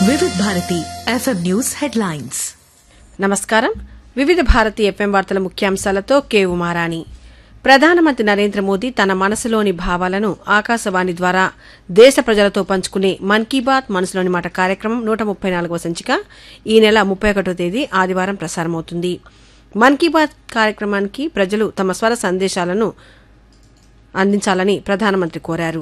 వివిధ Bharati FM news headlines నమస్కారం వివిధ భారతి ఎఫ్ఎం వార్తల ముఖ్యాంశాలతో కే ఉమారాణి ప్రధానమంత్రి నరేంద్ర మోదీ తన మనసులోని భావాలను ఆకాశవాణి ద్వారా దేశ ప్రజలతో పంచుకునే మన్ కీ బాత్ మనసులోని మాట కార్యక్రమం నూట ముప్పై నాలుగవ సంచిక ఈ నెల ముప్పై ఒకటో తేదీ ఆదివారం ప్రసారమవుతుంది మన్ కీ బాత్ కార్యక్రమానికి ప్రజలు తమ స్వర సందేశాలను అందించాలని ప్రధానమంత్రి కోరారు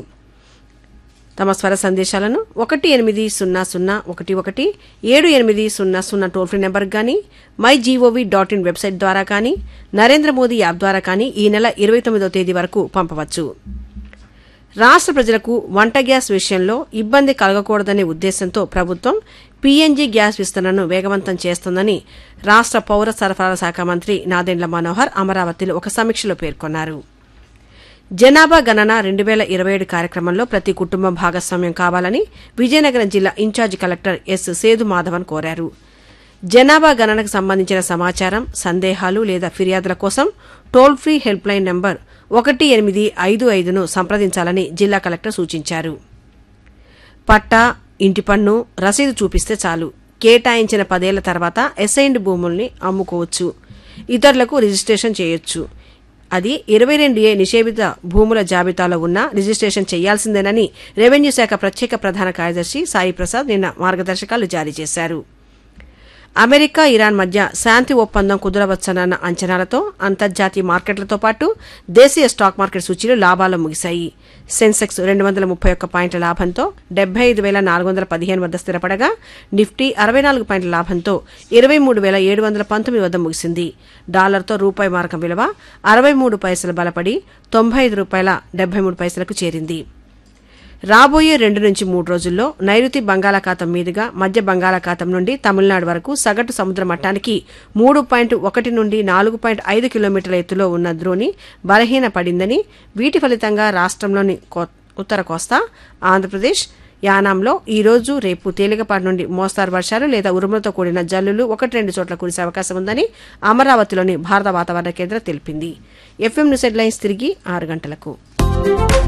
తమ స్వర సందేశాలను ఒకటి ఎనిమిది సున్నా సున్నా ఒకటి ఒకటి ఏడు ఎనిమిది సున్నా సున్నా టోల్ ఫ్రీ నెంబర్ కానీ my GOV dot in website ద్వారా కానీ నరేంద్ర మోదీ యాప్ ద్వారా కానీ ఈ నెల ఇరవై తొమ్మిదో తేదీ వరకు పంపవచ్చు రాష్ట్ర ప్రజలకు వంట గ్యాస్ విషయంలో ఇబ్బంది కలగకూడదనే ఉద్దేశంతో ప్రభుత్వం పీఎన్జీ గ్యాస్ విస్తరణను వేగవంతం చేస్తోందని రాష్ట్ర పౌర సరఫరాల శాఖ మంత్రి నాదెండ్ల మనోహర్ అమరావతిలో ఒక సమీక్షలో పేర్కొన్నారు జనాభా గణన రెండు వేల ఇరవై ఏడు కార్యక్రమంలో ప్రతి కుటుంబం భాగస్వామ్యం కావాలని విజయనగరం జిల్లా ఇన్ఛార్జి కలెక్టర్ ఎస్ సేదు మాధవన్ కోరారు జనాభా గణనకు సంబంధించిన సమాచారం సందేహాలు లేదా ఫిర్యాదుల కోసం toll free help line number ఒకటి ఎనిమిది ఐదు ఐదును సంప్రదించాలని జిల్లా కలెక్టర్ సూచించారు పట్టా ఇంటి పన్ను రసీదు చూపిస్తే చాలు కేటాయించిన పదేళ్ల తర్వాత అసైన్డ్ భూముల్ని అమ్ముకోవచ్చు ఇతరులకు రిజిస్ట్రేషన్ చేయొచ్చు అది ఇరవై రెండు ఏ నిషేధిత భూముల జాబితాలో ఉన్న రిజిస్ట్రేషన్ చేయాల్సిందేనని రెవెన్యూ శాఖ ప్రత్యేక ప్రధాన కార్యదర్శి సాయి ప్రసాద్ నిన్న మార్గదర్శకాలు జారీ చేశారు అమెరికా ఇరాన్ మధ్య శాంతి ఒప్పందం కుదరవచ్చనన్న అంచనాలతో అంతర్జాతీయ మార్కెట్లతో పాటు దేశీయ స్టాక్ మార్కెట్ సూచీలు లాభాల్లో ముగిశాయి సెన్సెక్స్ రెండు వందల ముప్పై ఒక్క పాయింట్ల లాభంతో డెబ్బై ఐదు వేల నాలుగు వందల పదిహేను వద్ద స్థిరపడగా నిఫ్టీ అరవై నాలుగు పాయింట్ల లాభంతో ఇరవై మూడు వేల ఏడు వందల పంతొమ్మిది వద్ద ముగిసింది డాలర్తో రూపాయి మార్కం విలువ అరవై మూడు పైసలు బలపడి తొంభై ఐదు రూపాయల డెబ్బై మూడు పైసలకు చేరింది రాబోయే రెండు నుంచి మూడు రోజుల్లో నైరుతి బంగాళాఖాతం మీదుగా మధ్య బంగాళాఖాతం నుండి తమిళనాడు వరకు సగటు సముద్ర మట్టానికి మూడు పాయింట్ ఒకటి నుండి నాలుగు పాయింట్ ఐదు కిలోమీటర్ల ఎత్తులో ఉన్న ద్రోణి బలహీన పడిందని వీటి ఫలితంగా రాష్ట్రంలోని కో- ఉత్తర కోస్తా ఆంధ్రప్రదేశ్ యానాంలో ఈ రోజు రేపు తేలికపాటి నుండి మోస్తారు వర్షాలు లేదా ఉరుములతో కూడిన జల్లులు ఒకటి రెండు చోట్ల కురిసే అవకాశం ఉందని అమరావతిలోని భారత వాతావరణ కేంద్రం తెలిపింది ఎఫ్ఎం న్యూస్ హెడ్లైన్స్ తిరిగి ఆరు గంటలకు